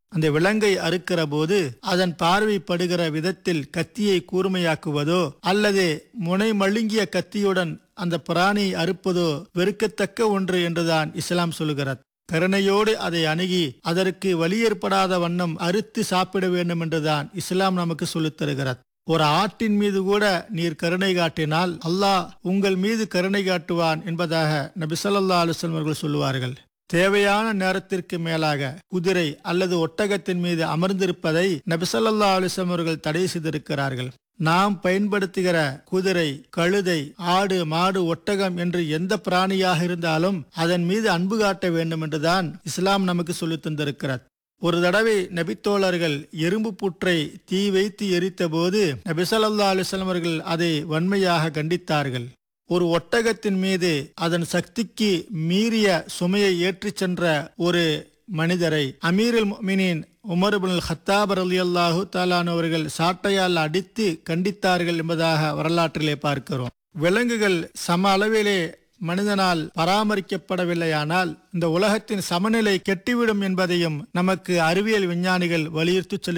அந்த விலங்கை அறுக்கிற போது அதன் பார்வைப்படுகிற விதத்தில் கத்தியை கூர்மையாக்குவதோ அல்லது முனை மழுங்கிய கத்தியுடன் அந்த பிராணியை அறுப்பதோ வெறுக்கத்தக்க ஒன்று என்றுதான் இஸ்லாம் சொல்லுகிறது கருணையோடு அதை அணுகி அதற்கு வலி ஏற்படாத வண்ணம் அறுத்து சாப்பிட வேண்டும் என்றுதான் இஸ்லாம் நமக்கு சொல்லித் தருகிறது ஒரு ஆட்டின் மீது கூட நீர் கருணை காட்டினால் அல்லாஹ் உங்கள் மீது கருணை காட்டுவான் என்பதாக நபி ஸல்லல்லாஹு அலைஹி வஸல்லம் அவர்கள் சொல்லுவார்கள் தேவையான நேரத்திற்கு மேலாக குதிரை அல்லது ஒட்டகத்தின் மீது அமர்ந்திருப்பதை நபி ஸல்லல்லாஹு அலைஹி வஸல்லம் அவர்கள் தடை செய்திருக்கிறார்கள் நாம் பயன்படுத்துகிற குதிரை கழுதை ஆடு மாடு ஒட்டகம் என்று எந்த பிராணியாக இருந்தாலும் அதன் மீது அன்பு காட்ட வேண்டும் என்றுதான் இஸ்லாம் நமக்கு சொல்லித் தந்திருக்கிறது ஒரு தடவை நபித்தோழர்கள் எறும்பு புற்றை தீ வைத்து எரித்த போது நபி ஸல்லல்லாஹு அலைஹி வஸல்லம் அவர்கள் அதை வன்மையாக கண்டித்தார்கள் ஒரு ஒட்டகத்தின் மீது அதன் சக்திக்கு மீறிய சுமையை ஏற்றிச் சென்ற ஒரு மனிதரை அமீருல் முஃமினீன் உமர் பின் ஹத்தாப் ரலியல்லாஹு தாலான் அவர்கள் சாட்டையால் அடித்து கண்டித்தார்கள் என்பதாக வரலாற்றிலே பார்க்கிறோம் விலங்குகள் சம அளவிலே மனிதனால் பராமரிக்கப்படவில்லையானால் இந்த உலகத்தின் சமநிலை கெட்டுவிடும் என்பதையும் நமக்கு அறிவியல் விஞ்ஞானிகள் வலியுறுத்தி சொல்லி